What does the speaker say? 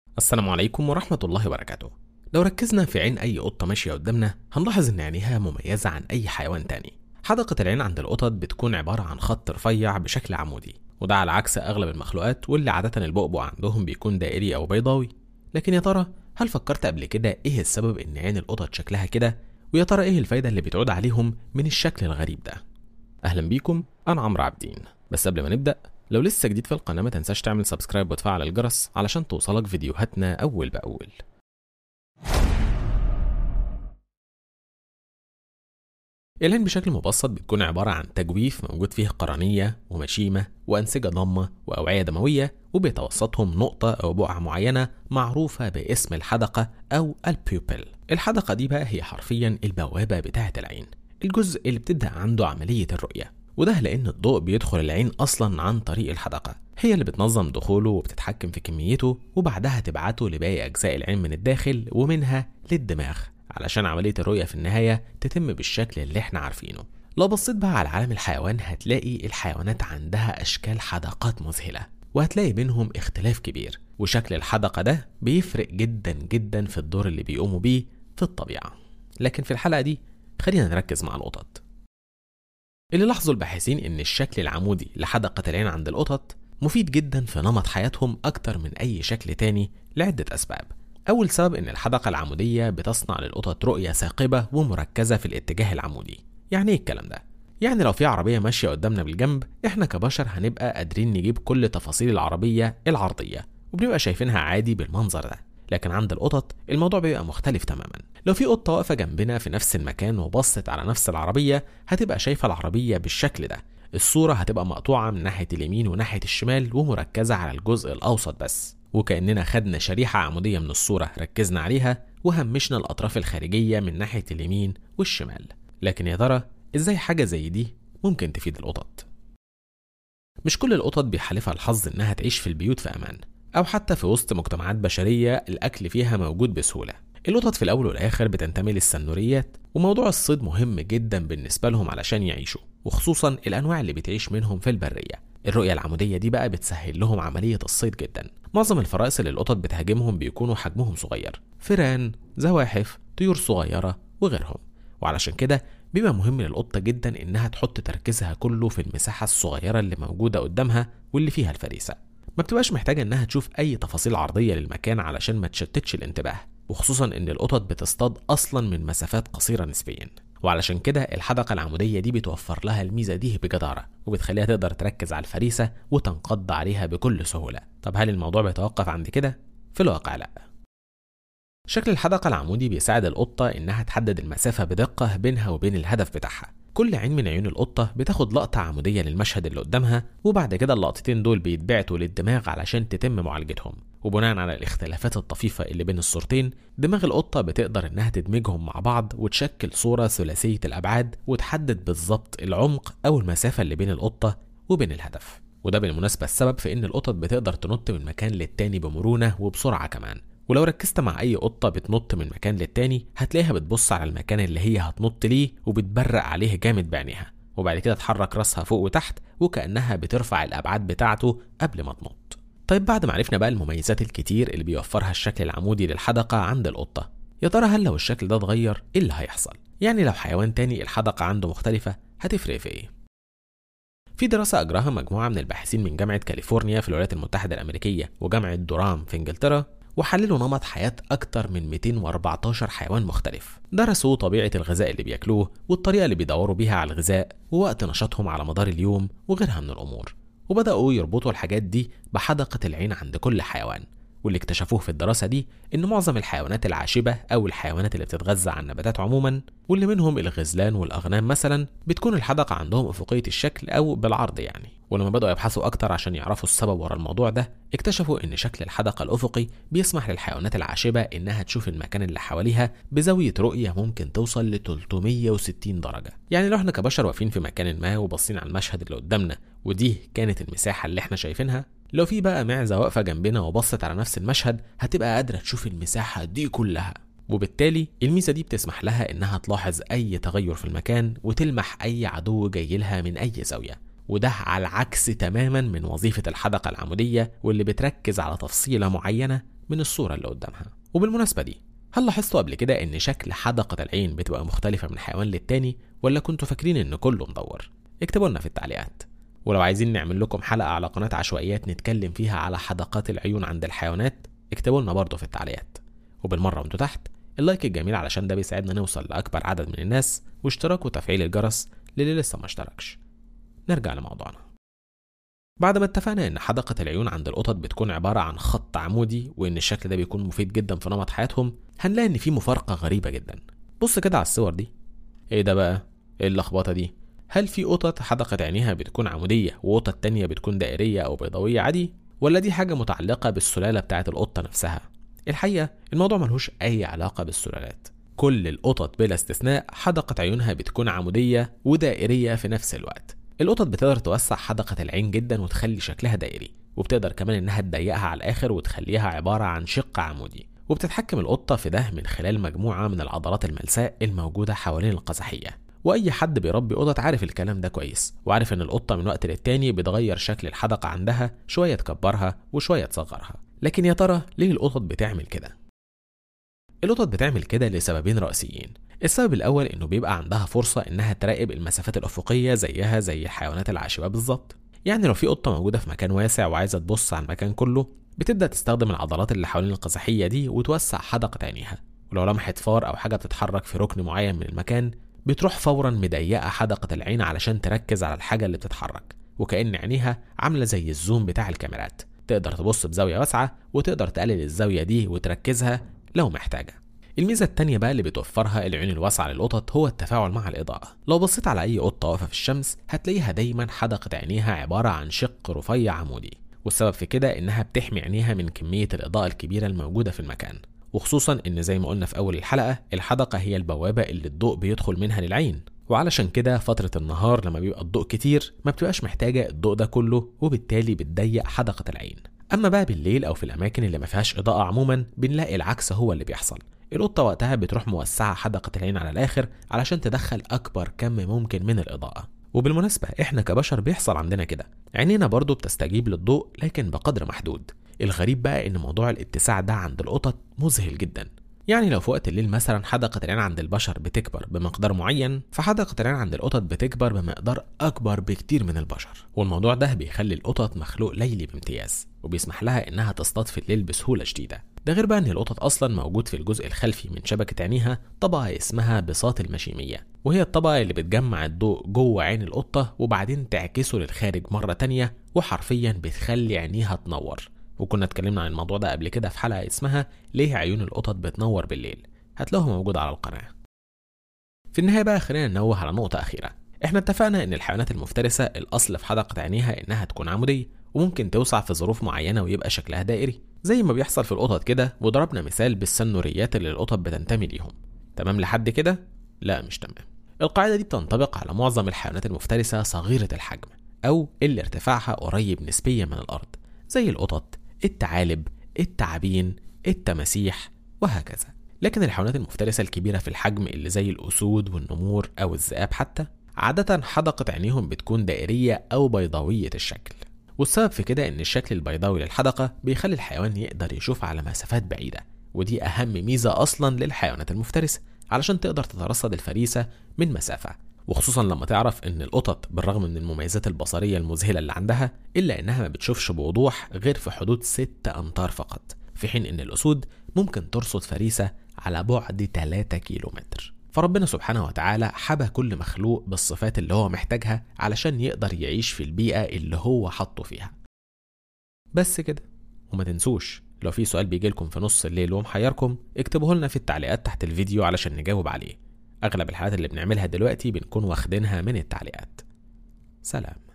السلام عليكم ورحمة الله وبركاته لو ركزنا في عين أي قطة ماشية قدامنا هنلاحظ إن عينيها مميزة عن أي حيوان تاني حدقة العين عند القطط بتكون عبارة عن خط رفيع بشكل عمودي وده على عكس أغلب المخلوقات واللي عادة البؤبؤ عندهم بيكون دائري أو بيضاوي لكن يا ترى هل فكرت قبل كده إيه السبب إن عين القطط شكلها كده ويا ترى إيه الفايدة اللي بتعود عليهم من الشكل الغريب ده أهلا بيكم أنا عمرو عابدين بس قبل ما نبدأ لو لسه جديد في القناة ما تنساش تعمل سبسكرايب وتفعل الجرس علشان توصلك فيديوهاتنا أول بأول العين بشكل مبسط بتكون عبارة عن تجويف موجود فيه قرنية ومشيمة وأنسجة ضمة وأوعية دموية وبيتوسطهم نقطة أو بقعة معينة معروفة باسم الحدقة أو البيوبل الحدقة دي بقى هي حرفيا البوابة بتاعة العين الجزء اللي بتبدأ عنده عملية الرؤية وده لأن الضوء بيدخل العين أصلا عن طريق الحدقة هي اللي بتنظم دخوله وبتتحكم في كميته وبعدها تبعته لباقي أجزاء العين من الداخل ومنها للدماغ علشان عملية الرؤية في النهاية تتم بالشكل اللي احنا عارفينه لو بصيت بقى على عالم الحيوان هتلاقي الحيوانات عندها أشكال حدقات مذهلة وهتلاقي بينهم اختلاف كبير وشكل الحدقة ده بيفرق جدا جدا في الدور اللي بيقوموا بيه في الطبيعة لكن في الحلقة دي خلينا نركز مع القطط اللي لاحظوا الباحثين ان الشكل العمودي لحدقة العين عند القطط مفيد جدا في نمط حياتهم اكتر من اي شكل تاني لعدة اسباب اول سبب ان الحدقة العمودية بتصنع للقطط رؤية ثاقبة ومركزة في الاتجاه العمودي يعني ايه الكلام ده يعني لو في عربية ماشية قدامنا بالجنب احنا كبشر هنبقى قادرين نجيب كل تفاصيل العربية العرضية وبنبقى شايفينها عادي بالمنظر ده لكن عند القطط الموضوع بيبقى مختلف تماما لو في قطة واقفة جنبنا في نفس المكان وبصت على نفس العربية هتبقى شايفة العربية بالشكل ده الصورة هتبقى مقطوعة من ناحية اليمين وناحية الشمال ومركزة على الجزء الأوسط بس وكأننا خدنا شريحة عمودية من الصورة ركزنا عليها وهمشنا الأطراف الخارجية من ناحية اليمين والشمال لكن يا ترى إزاي حاجة زي دي ممكن تفيد القطط مش كل القطط بيحالفها الحظ إنها تعيش في البيوت في أمان أو حتى في وسط مجتمعات بشرية الأكل فيها موجود بسهولة القطط في الأول والآخر بتنتمي للسنوريات وموضوع الصيد مهم جدا بالنسبة لهم علشان يعيشوا وخصوصا الأنواع اللي بتعيش منهم في البرية الرؤية العمودية دي بقى بتسهل لهم عملية الصيد جدا معظم الفرائس اللي القطط بتهاجمهم بيكونوا حجمهم صغير فيران زواحف طيور صغيرة وغيرهم وعلشان كده بيبقى مهم للقطة جدا إنها تحط تركيزها كله في المساحة الصغيرة اللي موجودة قدامها واللي فيها الفريسة ما بتبقاش محتاجة إنها تشوف أي تفاصيل عرضية للمكان علشان ما تشتتش الانتباه وخصوصا إن القطط بتصطاد أصلا من مسافات قصيرة نسبيا وعلشان كده الحدقة العمودية دي بتوفر لها الميزة دي بجدارة وبتخليها تقدر تركز على الفريسة وتنقض عليها بكل سهولة طب هل الموضوع بيتوقف عند كده؟ في الواقع لأ شكل الحدقة العمودي بيساعد القطة إنها تحدد المسافة بدقة بينها وبين الهدف بتاعها كل عين من عيون القطة بتاخد لقطة عمودية للمشهد اللي قدامها وبعد كده اللقطتين دول بيتبعتوا للدماغ علشان تتم معالجتهم وبناء على الاختلافات الطفيفة اللي بين الصورتين دماغ القطة بتقدر إنها تدمجهم مع بعض وتشكل صورة ثلاثية الأبعاد وتحدد بالظبط العمق أو المسافة اللي بين القطة وبين الهدف وده بالمناسبة السبب في إن القطط بتقدر تنط من مكان للتاني بمرونة وبسرعة كمان ولو ركزت مع أي قطة بتنط من مكان للتاني هتلاقيها بتبص على المكان اللي هي هتنط ليه وبتبرق عليه جامد بعينيها وبعد كده تحرك راسها فوق وتحت وكأنها بترفع الأبعاد بتاعته قبل ما تنط طيب بعد ما عرفنا بقى المميزات الكتير اللي بيوفرها الشكل العمودي للحدقة عند القطة يا ترى هل لو الشكل ده اتغير ايه اللي هيحصل يعني لو حيوان تاني الحدقة عنده مختلفة هتفرق في ايه في دراسة أجراها مجموعة من الباحثين من جامعة كاليفورنيا في الولايات المتحدة الأمريكية وجامعة دورام في إنجلترا وحللوا نمط حياة أكتر من 214 حيوان مختلف درسوا طبيعة الغذاء اللي بياكلوه والطريقة اللي بيدوروا بيها على الغذاء ووقت نشاطهم على مدار اليوم وغيرها من الأمور وبدأوا يربطوا الحاجات دي بحدقة العين عند كل حيوان واللي اكتشفوه في الدراسة دي إن معظم الحيوانات العاشبة أو الحيوانات اللي بتتغذى على النباتات عموما واللي منهم الغزلان والأغنام مثلا بتكون الحدقة عندهم أفقية الشكل أو بالعرض يعني ولما بدأوا يبحثوا أكتر عشان يعرفوا السبب ورا الموضوع ده اكتشفوا إن شكل الحدقة الأفقي بيسمح للحيوانات العاشبة إنها تشوف المكان اللي حواليها بزاوية رؤية ممكن توصل ل 360 درجة يعني لو احنا كبشر واقفين في مكان ما وباصين على المشهد اللي قدامنا ودي كانت المساحة اللي احنا شايفينها لو في بقى معزة واقفة جنبنا وبصت على نفس المشهد هتبقى قادرة تشوف المساحة دي كلها وبالتالي الميزة دي بتسمح لها إنها تلاحظ أي تغير في المكان وتلمح أي عدو جاي لها من أي زاوية وده على العكس تماما من وظيفة الحدقة العمودية واللي بتركز على تفصيلة معينة من الصورة اللي قدامها وبالمناسبة دي هل لاحظتوا قبل كده ان شكل حدقة العين بتبقى مختلفة من حيوان للتاني ولا كنتوا فاكرين ان كله مدور اكتبوا لنا في التعليقات ولو عايزين نعمل لكم حلقة على قناة عشوائيات نتكلم فيها على حدقات العيون عند الحيوانات اكتبوا لنا برضه في التعليقات وبالمرة وانتوا تحت اللايك الجميل علشان ده بيساعدنا نوصل لأكبر عدد من الناس واشتراك وتفعيل الجرس للي لسه ما اشتركش نرجع لموضوعنا بعد ما اتفقنا ان حدقة العيون عند القطط بتكون عبارة عن خط عمودي وان الشكل ده بيكون مفيد جدا في نمط حياتهم هنلاقي ان في مفارقة غريبة جدا بص كده على الصور دي ايه ده بقى ايه اللخبطة دي هل في قطط حدقة عينيها بتكون عمودية وقطط تانية بتكون دائرية او بيضاوية عادي ولا دي حاجة متعلقة بالسلالة بتاعة القطة نفسها الحقيقة الموضوع ملهوش أي علاقة بالسلالات كل القطط بلا استثناء حدقة عيونها بتكون عمودية ودائرية في نفس الوقت القطط بتقدر توسع حدقة العين جدا وتخلي شكلها دائري وبتقدر كمان انها تضيقها على الاخر وتخليها عبارة عن شق عمودي وبتتحكم القطة في ده من خلال مجموعة من العضلات الملساء الموجودة حوالين القزحية واي حد بيربي قطط عارف الكلام ده كويس وعارف ان القطة من وقت للتاني بتغير شكل الحدقة عندها شوية تكبرها وشوية تصغرها لكن يا ترى ليه القطط بتعمل كده القطط بتعمل كده لسببين رئيسيين السبب الأول إنه بيبقى عندها فرصة إنها تراقب المسافات الأفقية زيها زي الحيوانات العاشبة بالظبط يعني لو في قطة موجودة في مكان واسع وعايزة تبص على المكان كله بتبدأ تستخدم العضلات اللي حوالين القزحية دي وتوسع حدقة عينيها ولو لمحت فار أو حاجة بتتحرك في ركن معين من المكان بتروح فورا مضيقة حدقة العين علشان تركز على الحاجة اللي بتتحرك وكأن عينيها عاملة زي الزوم بتاع الكاميرات تقدر تبص بزاوية واسعة وتقدر تقلل الزاوية دي وتركزها لو محتاجة الميزة التانية بقى اللي بتوفرها العيون الواسعة للقطط هو التفاعل مع الإضاءة لو بصيت على أي قطة واقفة في الشمس هتلاقيها دايما حدقة عينيها عبارة عن شق رفيع عمودي والسبب في كده إنها بتحمي عينيها من كمية الإضاءة الكبيرة الموجودة في المكان وخصوصا إن زي ما قلنا في أول الحلقة الحدقة هي البوابة اللي الضوء بيدخل منها للعين وعلشان كده فترة النهار لما بيبقى الضوء كتير ما بتبقاش محتاجة الضوء ده كله وبالتالي بتضيق حدقة العين أما بقى بالليل أو في الأماكن اللي ما فيهاش إضاءة عموما بنلاقي العكس هو اللي بيحصل القطة وقتها بتروح موسعة حدقة العين على الآخر علشان تدخل أكبر كم ممكن من الإضاءة وبالمناسبة إحنا كبشر بيحصل عندنا كده عينينا برضو بتستجيب للضوء لكن بقدر محدود الغريب بقى إن موضوع الاتساع ده عند القطط مذهل جدا يعني لو في وقت الليل مثلا حدقة العين عند البشر بتكبر بمقدار معين فحدقة العين عند القطط بتكبر بمقدار أكبر بكتير من البشر والموضوع ده بيخلي القطط مخلوق ليلي بامتياز وبيسمح لها إنها تصطاد في الليل بسهولة شديدة ده غير بقى ان القطط اصلا موجود في الجزء الخلفي من شبكه عينيها طبقه اسمها بساط المشيميه وهي الطبقه اللي بتجمع الضوء جوه عين القطه وبعدين تعكسه للخارج مره تانية وحرفيا بتخلي عينيها تنور وكنا اتكلمنا عن الموضوع ده قبل كده في حلقه اسمها ليه عيون القطط بتنور بالليل هتلاقوها موجوده على القناه في النهايه بقى خلينا ننوه على نقطه اخيره احنا اتفقنا ان الحيوانات المفترسه الاصل في حدقه عينيها انها تكون عموديه وممكن توسع في ظروف معينه ويبقى شكلها دائري زي ما بيحصل في القطط كده وضربنا مثال بالسنوريات اللي القطط بتنتمي ليهم تمام لحد كده لا مش تمام القاعده دي بتنطبق على معظم الحيوانات المفترسه صغيره الحجم او اللي ارتفاعها قريب نسبيا من الارض زي القطط الثعالب التعابين التماسيح وهكذا لكن الحيوانات المفترسه الكبيره في الحجم اللي زي الاسود والنمور او الذئاب حتى عاده حدقه عينيهم بتكون دائريه او بيضاويه الشكل والسبب في كده ان الشكل البيضاوي للحدقه بيخلي الحيوان يقدر يشوف على مسافات بعيده ودي اهم ميزه اصلا للحيوانات المفترسه علشان تقدر تترصد الفريسه من مسافه وخصوصا لما تعرف ان القطط بالرغم من المميزات البصريه المذهله اللي عندها الا انها ما بتشوفش بوضوح غير في حدود 6 امتار فقط في حين ان الاسود ممكن ترصد فريسه على بعد 3 كيلومتر فربنا سبحانه وتعالى حبى كل مخلوق بالصفات اللي هو محتاجها علشان يقدر يعيش في البيئة اللي هو حطه فيها بس كده وما تنسوش لو في سؤال بيجيلكم في نص الليل ومحيركم اكتبوه لنا في التعليقات تحت الفيديو علشان نجاوب عليه أغلب الحالات اللي بنعملها دلوقتي بنكون واخدينها من التعليقات سلام